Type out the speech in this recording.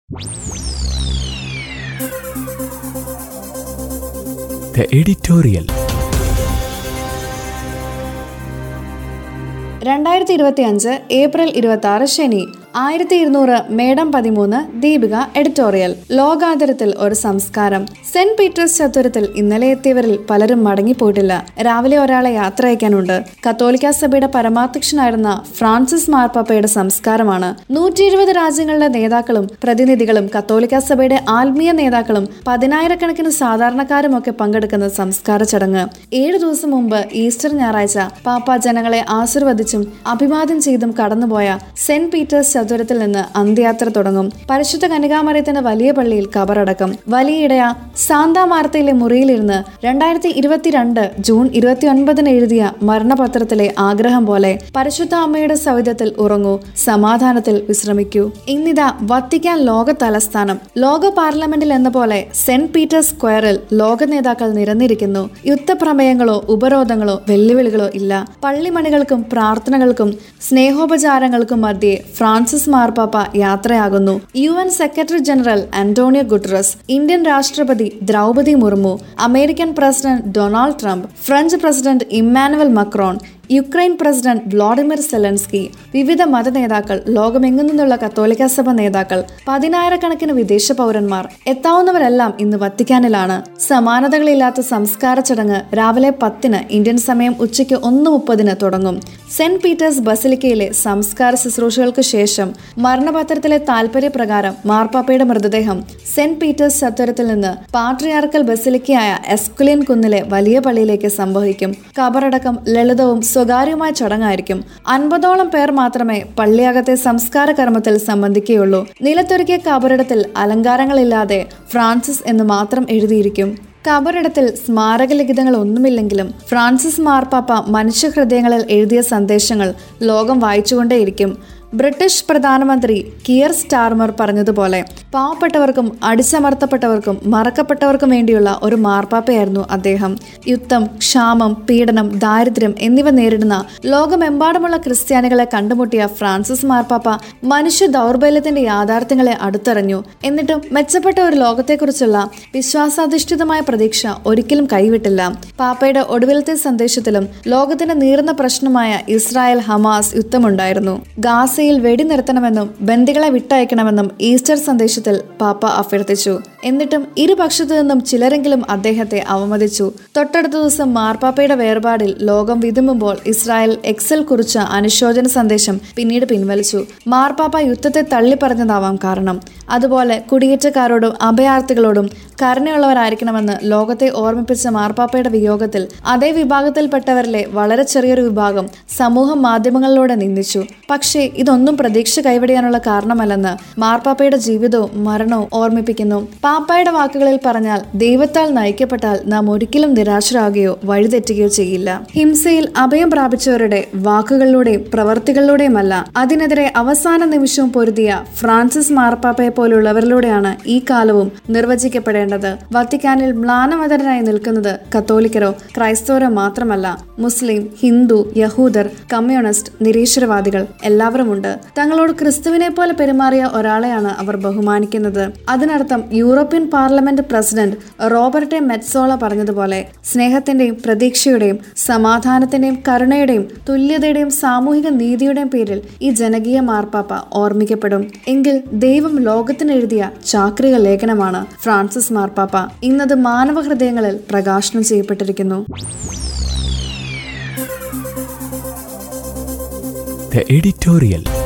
The editorial. രണ്ടായിരത്തി ഇരുപത്തി അഞ്ച് ഏപ്രിൽ ഇരുപത്തി ആറ് ശനി ആയിരത്തി ഇരുന്നൂറ് മേഡം പതിമൂന്ന് ദീപിക എഡിറ്റോറിയൽ ലോകാന്തരത്തിൽ ഒരു സംസ്കാരം സെന്റ് പീറ്റേഴ്സ് ചത്തുരത്തിൽ ഇന്നലെ എത്തിയവരിൽ പലരും മടങ്ങിപ്പോയിട്ടില്ല രാവിലെ ഒരാളെ യാത്ര അയക്കാനുണ്ട് കത്തോലിക്ക സഭയുടെ പരമാധ്യക്ഷനായിരുന്ന ഫ്രാൻസിസ് മാർപ്പാപ്പയുടെ സംസ്കാരമാണ് നൂറ്റി ഇരുപത് രാജ്യങ്ങളുടെ നേതാക്കളും പ്രതിനിധികളും കത്തോലിക്ക സഭയുടെ ആത്മീയ നേതാക്കളും പതിനായിരക്കണക്കിന് സാധാരണക്കാരും ഒക്കെ പങ്കെടുക്കുന്ന സംസ്കാര ചടങ്ങ് ഏഴു ദിവസം മുമ്പ് ഈസ്റ്റർ ഞായറാഴ്ച പാപ്പ ജനങ്ങളെ ആശീർവദിച്ചും അഭിവാദ്യം ചെയ്തും കടന്നുപോയ സെന്റ് പീറ്റേഴ്സ് ചതുരത്തിൽ നിന്ന് അന്ത്യയാത്ര തുടങ്ങും പരിശുദ്ധ കനികാമറിയത്തിന്റെ വലിയ പള്ളിയിൽ കബറടക്കം വലിയിടയ സാന്താ മാർത്തയിലെ മുറിയിലിരുന്ന് രണ്ടായിരത്തി ഇരുപത്തിരണ്ട് ജൂൺ ഇരുപത്തി ഒൻപതിന് എഴുതിയ മരണപത്രത്തിലെ ആഗ്രഹം പോലെ പരിശുദ്ധ അമ്മയുടെ സൗദ്യത്തിൽ ഉറങ്ങൂ സമാധാനത്തിൽ വിശ്രമിക്കൂ ഇന്നിതാ വത്തിക്കാൻ ലോക തലസ്ഥാനം ലോക പാർലമെന്റിൽ എന്ന പോലെ സെന്റ് പീറ്റേഴ്സ് സ്ക്വയറിൽ ലോക നേതാക്കൾ നിരന്നിരിക്കുന്നു യുദ്ധപ്രമേയങ്ങളോ ഉപരോധങ്ങളോ വെല്ലുവിളികളോ ഇല്ല പള്ളിമണികൾക്കും പ്രാർത്ഥനകൾക്കും സ്നേഹോപചാരങ്ങൾക്കും മധ്യേ ഫ്രാൻസിസ് മാർപ്പാപ്പ യാത്രയാകുന്നു U N secretary general Antonio Guterres Indian രാഷ്ട്രപതി Droupadi Murmu American president Donald Trump French president Emmanuel Macron Ukraine president Vladimir Zelensky വിവിധ മതനേതാക്കൾ ലോകമെങ്ങും നിന്നുള്ള കത്തോലിക്ക സഭ നേതാക്കൾ പതിനായിരക്കണക്കിന് വിദേശ പൗരന്മാർ എത്താവുന്നവരെല്ലാം ഇന്ന് വത്തിക്കാനിലാണ് സമാനതകളില്ലാത്ത സംസ്കാര ചടങ്ങ് രാവിലെ പത്തിന് ഇന്ത്യൻ സമയം ഉച്ചയ്ക്ക് ഒന്ന് മുപ്പതിന് തുടങ്ങും സെന്റ് പീറ്റേഴ്സ് ബസിലിക്കയിലെ സംസ്കാര ശുശ്രൂഷകൾക്ക് ശേഷം മരണപത്രത്തിലെ താൽപര്യപ്രകാരം മാർപ്പാപ്പയുടെ മൃതദേഹം സെന്റ് പീറ്റേഴ്സ് ചത്വരത്തിൽ നിന്ന് പാട്രിയാർക്കൽ ബസിലിക്കയായ എസ്കുലിൻ കുന്നിലെ വലിയ പള്ളിയിലേക്ക് സംവഹിക്കും കബറടക്കം ലളിതവും സ്വകാര്യമായ ചടങ്ങായിരിക്കും അൻപതോളം പേർ മാത്രമേ പള്ളിയകത്തെ സംസ്കാര കർമ്മത്തിൽ സംബന്ധിക്കുകയുള്ളൂ നിലത്തൊരുക്കിയ കബറിടത്തിൽ അലങ്കാരങ്ങളില്ലാതെ ഫ്രാൻസിസ് എന്ന് മാത്രം എഴുതിയിരിക്കും കബറിടത്തിൽ സ്മാരക ലിഖിതങ്ങൾ ഒന്നുമില്ലെങ്കിലും ഫ്രാൻസിസ് മാർപ്പാപ്പ മനുഷ്യഹൃദയങ്ങളിൽ എഴുതിയ സന്ദേശങ്ങൾ ലോകം വായിച്ചുകൊണ്ടേയിരിക്കും ബ്രിട്ടീഷ് പ്രധാനമന്ത്രി കിയർ സ്റ്റാർമർ പറഞ്ഞതുപോലെ പാവപ്പെട്ടവർക്കും അടിച്ചമർത്തപ്പെട്ടവർക്കും മറക്കപ്പെട്ടവർക്കും വേണ്ടിയുള്ള ഒരു മാർപ്പാപ്പയായിരുന്നു അദ്ദേഹം യുദ്ധം ക്ഷാമം പീഡനം ദാരിദ്ര്യം എന്നിവ നേരിടുന്ന ലോകമെമ്പാടുമുള്ള ക്രിസ്ത്യാനികളെ കണ്ടുമുട്ടിയ ഫ്രാൻസിസ് മാർപ്പാപ്പ മനുഷ്യ ദൗർബല്യത്തിന്റെ യാഥാർത്ഥ്യങ്ങളെ അടുത്തറിഞ്ഞു എന്നിട്ടും മെച്ചപ്പെട്ട ഒരു ലോകത്തെക്കുറിച്ചുള്ള വിശ്വാസാധിഷ്ഠിതമായ പ്രതീക്ഷ ഒരിക്കലും കൈവിട്ടില്ല പാപ്പയുടെ ഒടുവിലത്തെ സന്ദേശത്തിലും ലോകത്തിന്റെ നീറുന്ന പ്രശ്നമായ ഇസ്രായേൽ ഹമാസ് യുദ്ധമുണ്ടായിരുന്നു ഗാസയിൽ വെടിനിർത്തണമെന്നും ബന്ദികളെ വിട്ടയക്കണമെന്നും ഈസ്റ്റർ സന്ദേശത്തിൽ പാപ്പ അഭ്യർത്ഥിച്ചു എന്നിട്ടും ഇരുപക്ഷത്തു നിന്നും ചിലരെങ്കിലും അദ്ദേഹത്തെ അവമതിച്ചു തൊട്ടടുത്ത ദിവസം മാർപ്പാപ്പയുടെ വേർപാടിൽ ലോകം വിതുമ്പുമ്പോൾ ഇസ്രായേൽ എക്സൽ കുറിച്ച അനുശോചന സന്ദേശം പിന്നീട് പിൻവലിച്ചു മാർപ്പാപ്പ യുദ്ധത്തെ തള്ളിപ്പറഞ്ഞതാവാം കാരണം അതുപോലെ കുടിയേറ്റക്കാരോടും അഭയാർത്ഥികളോടും കരുണയുള്ളവരായിരിക്കണമെന്ന് ലോകത്തെ ഓർമ്മിപ്പിച്ച മാർപ്പാപ്പയുടെ വിയോഗത്തിൽ അതേ വിഭാഗത്തിൽപ്പെട്ടവരിലെ വളരെ ചെറിയൊരു വിഭാഗം സമൂഹ മാധ്യമങ്ങളിലൂടെ നിന്ദിച്ചു പക്ഷേ ഇതൊന്നും പ്രതീക്ഷ കൈവിടിയാനുള്ള കാരണമല്ലെന്ന് മാർപ്പാപ്പയുടെ ജീവിതവും മരണവും ഓർമ്മിപ്പിക്കുന്നു പാപ്പായുടെ വാക്കുകളിൽ പറഞ്ഞാൽ ദൈവത്താൽ നയിക്കപ്പെട്ടാൽ നാം ഒരിക്കലും നിരാശരാകുകയോ വഴിതെറ്റുകയോ ചെയ്യില്ല ഹിംസയിൽ അഭയം പ്രാപിച്ചവരുടെ വാക്കുകളിലൂടെയും പ്രവർത്തികളിലൂടെയുമല്ല അതിനെതിരെ അവസാന നിമിഷവും പൊരുതിയ ഫ്രാൻസിസ് മാർപ്പാപ്പയെ പോലുള്ളവരിലൂടെയാണ് ഈ കാലവും നിർവചിക്കപ്പെടേണ്ടത് വത്തിക്കാനിൽ മ്ലാനമതരനായി നിൽക്കുന്നത് കത്തോലിക്കരോ ക്രൈസ്തവരോ മാത്രമല്ല മുസ്ലിം ഹിന്ദു യഹൂദർ കമ്മ്യൂണിസ്റ്റ് നിരീശ്വരവാദികൾ എല്ലാവരുമുണ്ട് തങ്ങളോട് ക്രിസ്തുവിനെ പോലെ പെരുമാറിയ ഒരാളെയാണ് അവർ ബഹുമാനിക്കുന്നത് അതിനർത്ഥം European parliament president Roberta Metsola പറഞ്ഞതുപോലെ സ്നേഹത്തിന്റെയും പ്രതീക്ഷയുടെയും സമാധാനത്തിന്റെയും കരുണയുടെയും തുല്യതയുടെയും സാമൂഹിക നീതിയുടെയും പേരിൽ ഈ ജനകീയ മാർപ്പാപ്പ ഓർമ്മിക്കപ്പെടും എങ്കിൽ ദൈവം ലോകത്തിന് എഴുതിയ ചാക്രിക ലേഖനമാണ് ഫ്രാൻസിസ് മാർപ്പാപ്പ ഇന്നത് മാനവ ഹൃദയങ്ങളിൽ പ്രകാശനം ചെയ്യപ്പെട്ടിരിക്കുന്നു The editorial.